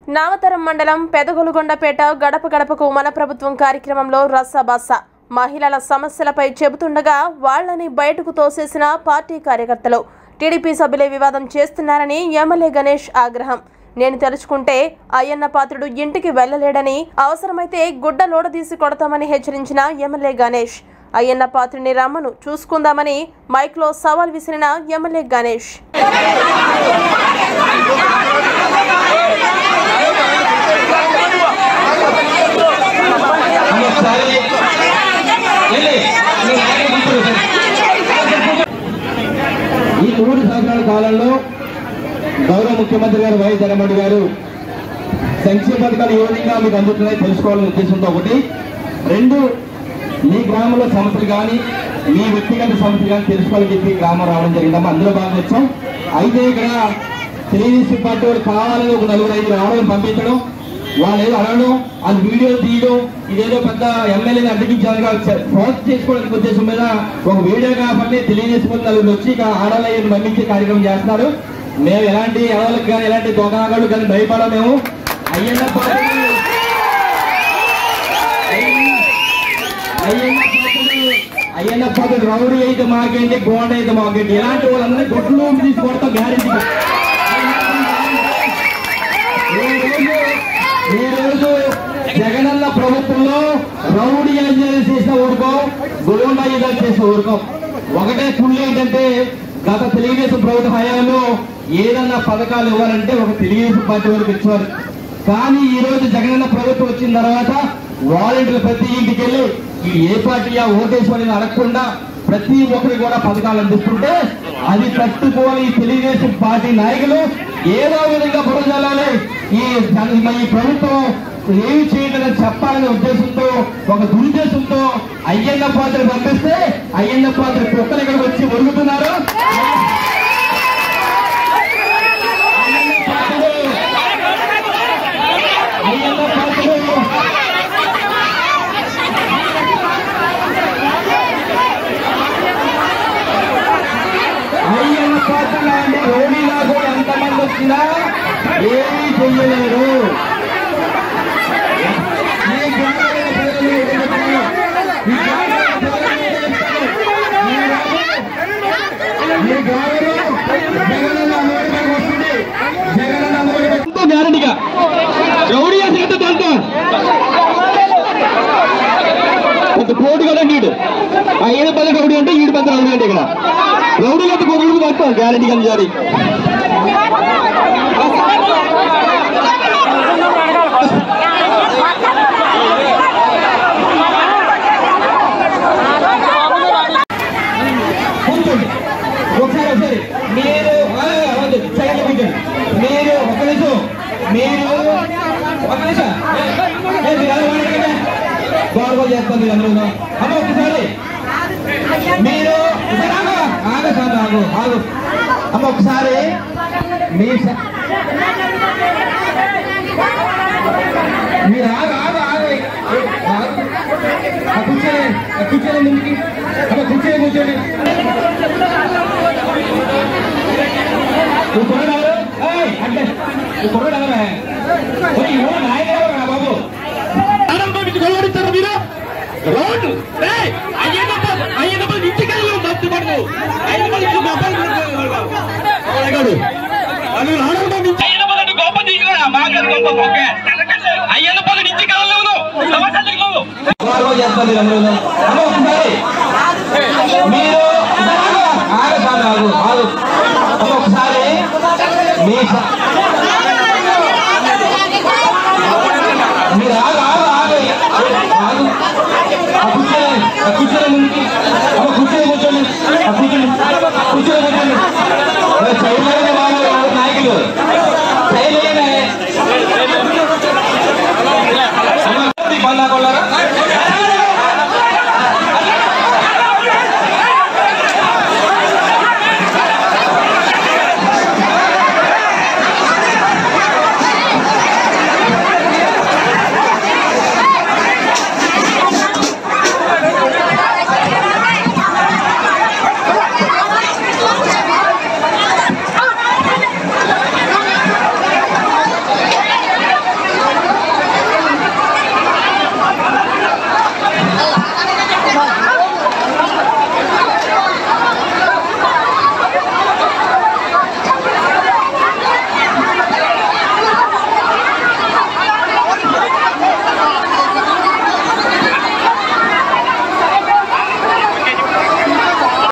నామతరం మండలం పెదగొలుగొండపేట గడప గడపకు మన ప్రభుత్వం కార్యక్రమంలో రసబస మహిళల సమస్యలపై చెబుతుండగా వాళ్ళని బయటకు తోసేసిన పార్టీ కార్యకర్తలు టీడీపీ సభ్యులే వివాదం చేస్తున్నారని ఎమ్మెల్యే గణేష్ ఆగ్రహం నేను తెలుసుకుంటే అయ్యన్న పాత్రుడు ఇంటికి వెళ్ళలేడని అవసరమైతే గుడ్డ లోడదీసి కొడతామని హెచ్చరించిన ఎమ్మెల్యే గణేష్ అయ్యన్న పాత్రుని రమ్మను చూసుకుందామని మైక్లో సవాల్ విసిరిన ఎమ్మెల్యే గణేష్ ఒకసారి వెళ్ళి మీ నాయకుడు కూర్చోండి. ఈ మూడు సంవత్సరాల కాలంలో గౌరవ ముఖ్యమంత్రి గారు వైఎస్ జగన్మోహన్ గారు సంక్షేమ పథకాలు ఏ విధంగా మీకు అందుతున్నాయో తెలుసుకోవాలనే ఉద్దేశంతో ఒకటి రెండు మీ గ్రామంలో సమస్యలు కానీ మీ వ్యక్తిగత సమస్యలు కానీ తెలుసుకోవాలని చెప్పి గ్రామం రావడం జరిగిందమ్మా అందులో భాగంగా వచ్చాం అయితే ఇక్కడ తెలుగుదేశం పార్టీ వాళ్ళు కావాలని ఒక నలుగురు ఐదు రావడం పంపించడం వాళ్ళు ఏదో అనడం అది వీడియో తీయడం ఇదేదో పెద్ద ఎమ్మెల్యేని అడ్డగించాలని పోస్ట్ చేసుకోవడానికి ఉద్దేశం మీద ఒక వీడియో కాబట్టి తెలుగుదేశం వాళ్ళు నలుగురు వచ్చి ఇక ఆడవాళ్ళని పంపించే కార్యక్రమం చేస్తున్నారు మేము ఎలాంటి ఎవరికి కానీ ఎలాంటి దొంగనాగాడు కానీ భయపడం మేము అయ్యన్న పార్టీ అయ్యన్న పాత్ర రౌడీ అయితే మాకేంటి గోండ అయితే మాకేంటి ఇలాంటి వాళ్ళందరినీ గుడ్లు తీసి కొడతా గ్యారెంటీ ఈ రోజు జగనన్న ప్రభుత్వంలో రౌడీ యుద్ధాలు చేసిన ఊరుకోం గోండా యుద్ధాలు చేసిన ఊరుకోం ఒకటే కుళ్ళు ఏంటంటే గత తెలుగుదేశం ప్రభుత్వ హయాంలో ఏదన్నా పథకాలు ఇవ్వాలంటే ఒక తెలుగుదేశం పార్టీ వరకు ఇచ్చేవారు కానీ ఈ రోజు జగనన్న ప్రభుత్వం వచ్చిన తర్వాత వాలంటీర్లు ప్రతి ఇంటికి వెళ్ళి ఇది ఏ పార్టీయా ఓటేశ్వరిని అడగకుండా ప్రతి ఒక్కరికి కూడా పథకాలు అందిస్తుంటే అది తట్టుకోని ఈ తెలుగుదేశం పార్టీ నాయకులు ఏదో విధంగా బురజాలని ఈ జన- ఈ ప్రభుత్వం ఏమి చేయలేదని చెప్పాలనే ఉద్దేశంతో ఒక దురుద్దేశంతో అయ్యన్న పాత్ర పంపిస్తే అయ్యన్న పాత్ర కుక్కలు ఇక్కడికి వచ్చి ఒరుగుతున్నారు అయ్యన్న పాత్రుడు అయ్యన్న పాత్రుడు అయ్యన్న పాత్ర లాంటి రోగిలాగా ఎంతమంది వచ్చినా ఏమీ చెయ్యలేరు ఈ గ్రామీణ ప్రజలు ఏం చెప్తున్నారు? ఈ గ్రామీణ ప్రజలు ఏం చెప్తున్నారు? ఈ గ్రామం- ఈ గ్రామంలో జగనన్న అమలులోకి వస్తుంది. జగనన్న అమలులోకి ఎంతో గ్యారంటీగా రౌడీ అసలు దాంతో కొంత కోటి కదా నీడు ఆ ఏడు పెద్ద రౌడీ అంటే ఈడు పెద్ద రౌడీ అంటే ఇక్కడ రౌడీ గత కొడుకు పడతాం గ్యారంటీ కానీ జారీ కూర్చోండి ఒకసారి ఒకసారి మీరు ఆ, వద్దు, సైడ్లో కూర్చోండి మీరు ఒక నిమిషం మీరు ఒక నిమిషం ఏ, మీరు ఎలా వాడారు గౌరవం చేస్తాను మీరు అందరూ అమ్మ ఒకసారి మీరు ఒకసారి ఆగు ఆగు సార్ ఆగు ఆగు అమ్మ ఒకసారి మీ స- మీరు ఆగు ఆగు ఆగు ఆగు. ఆ కూర్చోండి ఆ కూర్చోండి ముందుకి అమ్మ కూర్చోండి కూర్చోండి నువ్వు కొరడారు అంటే నువ్వు కొరడారా ఓ నాయన బాబు ప్రారంభం నుంచి గొడవడిస్తారు మీరు రోడ్డు ఏయ్, అయ్యన్నప్ప అయ్యన్నప్ప ఇంటికెళ్ళి మత్తు పడదు అయ్యన్నప్ప ఇంటి గొప్ప అది రావడం నుంచి అయ్యన్నప్ప గొప్ప దిగురా మాకు గొప్ప మొక్క అయ్యన్నప్ప ఇంటికి వెళ్ళలేవు సమస్యలకు నువ్వు గౌరవం చేస్తాను మీరు అందరూ అమ్మ ఒకసారి మీరు ఆగు ఆగు సార్ ఆగు ఆగు అమ్మ ఒకసారి మీ స-